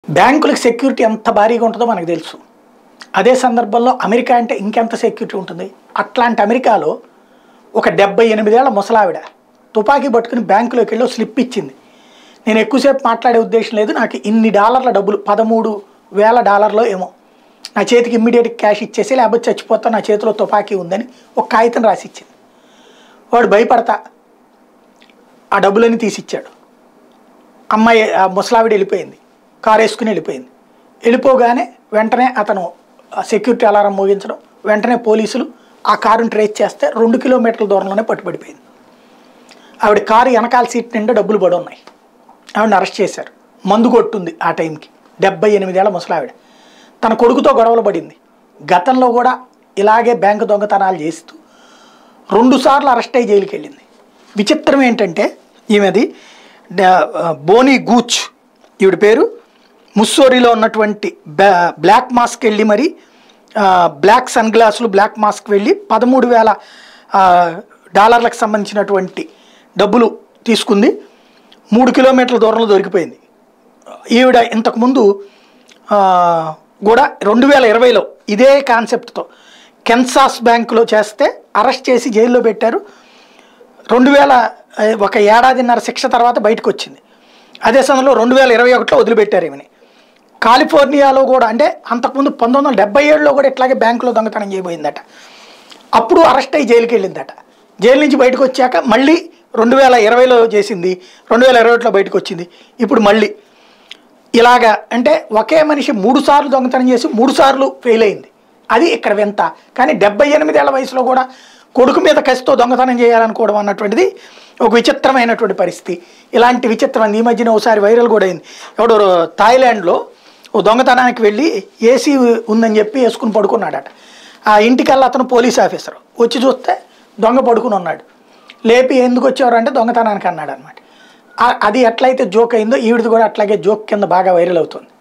బ్యాంకులకు సెక్యూరిటీ ఎంత భారీగా ఉంటుందో మనకు తెలుసు అదే సందర్భంలో అమెరికా అంటే ఇంకెంత సెక్యూరిటీ ఉంటుంది అట్లాంటి అమెరికాలో ఒక డెబ్బై ఎనిమిదేళ్ల ముసలావిడ తుపాకీ పట్టుకుని బ్యాంకులోకి వెళ్ళి ఓ స్లిప్ ఇచ్చింది నేను ఎక్కువసేపు మాట్లాడే ఉద్దేశం లేదు నాకు ఇన్ని డాలర్ల డబ్బులు పదమూడు వేల డాలర్లో ఏమో నా చేతికి ఇమ్మీడియట్ క్యాష్ ఇచ్చేసి లేకపోతే చచ్చిపోతా నా చేతిలో తుపాకీ ఉందని ఒక కాగితం రాసి ఇచ్చింది వాడు భయపడతా ఆ డబ్బులన్నీ తీసిచ్చాడు అమ్మాయి ఆ ముసలావిడ వెళ్ళిపోయింది కారు వేసుకుని వెళ్ళిపోయింది వెళ్ళిపోగానే వెంటనే అతను ఆ సెక్యూరిటీ అలారం మోగించడం వెంటనే పోలీసులు ఆ కారుని ట్రేస్ చేస్తే రెండు కిలోమీటర్ల దూరంలోనే పట్టుబడిపోయింది ఆవిడ కారు వెనకాల సీట్ నిండా డబ్బులు పడి ఉన్నాయి ఆవిడని అరెస్ట్ చేశారు మందు కొట్టుంది ఆ టైంకి డెబ్బై ఎనిమిదేళ్ల ముసలావిడ తన కొడుకుతో గొడవలు పడింది గతంలో కూడా ఇలాగే బ్యాంకు దొంగతనాలు చేస్తూ రెండుసార్లు అరెస్ట్ అయ్యి జైలుకి వెళ్ళింది విచిత్రం ఏంటంటే ఈమెది డ- బోనీ గూచ్ ఈవిడ పేరు ముస్సోరిలో ఉన్నటువంటి బ్లా- బ్లాక్ మాస్క్ వెళ్ళి మరి ఆ, బ్లాక్ సన్ గ్లాసులు బ్లాక్ మాస్క్ వెళ్ళి పదమూడు వేల ఆ, డాలర్లకు సంబంధించినటువంటి డబ్బులు తీసుకుంది మూడు కిలోమీటర్ల దూరంలో దొరికిపోయింది ఈవిడ ఇంతకుముందు ఆ, కూడా రెండు వేల ఇరవైలో ఇదే కాన్సెప్ట్తో కెన్సాస్ బ్యాంకులో చేస్తే అరెస్ట్ చేసి జైల్లో పెట్టారు రెండు వేల ఆ, ఒక ఏడాదిన్నర శిక్ష తర్వాత బయటకు వచ్చింది అదే సమయంలో రెండు వేల ఇరవై ఒకటిలో వదిలిపెట్టారు ఈమెని కాలిఫోర్నియాలో కూడా అంటే అంతకుముందు పంతొమ్మిది వందల డెబ్బై ఏడులో కూడా ఇట్లాగే బ్యాంకులో దొంగతనం చేయబోయిందట అప్పుడు అరెస్ట్ అయ్యి జైలుకి వెళ్ళిందట జైలు నుంచి బయటకు వచ్చాక మళ్ళీ రెండు వేల ఇరవైలో చేసింది రెండు వేల ఇరవై ఒకటిలో బయటకు వచ్చింది ఇప్పుడు మళ్ళీ ఇలాగా అంటే ఒకే మనిషి మూడు సార్లు దొంగతనం చేసి మూడు సార్లు ఫెయిల్ అయింది అది ఇక్కడ వింత కానీ డెబ్బై ఎనిమిదేళ్ల వయసులో కూడా కొడుకు మీద కసితో దొంగతనం చేయాలనుకోవడం అన్నటువంటిది ఒక విచిత్రమైనటువంటి పరిస్థితి ఇలాంటి విచిత్రం ఈ మధ్యన ఒకసారి వైరల్ కూడా అయింది ఎవడో థాయిలాండ్లో ఓ దొంగతనానికి వెళ్ళి ఏసీ ఉందని చెప్పి వేసుకుని పడుకున్నాడట ఆ ఇంటికల్లా అతను పోలీస్ ఆఫీసర్ వచ్చి చూస్తే దొంగ పడుకుని ఉన్నాడు లేపి ఎందుకు వచ్చేవారు అంటే దొంగతనానికి అన్నాడు అనమాట అది ఎట్లయితే జోక్ అయిందో ఈవిడిది కూడా అట్లాగే జోక్ కింద బాగా వైరల్ అవుతుంది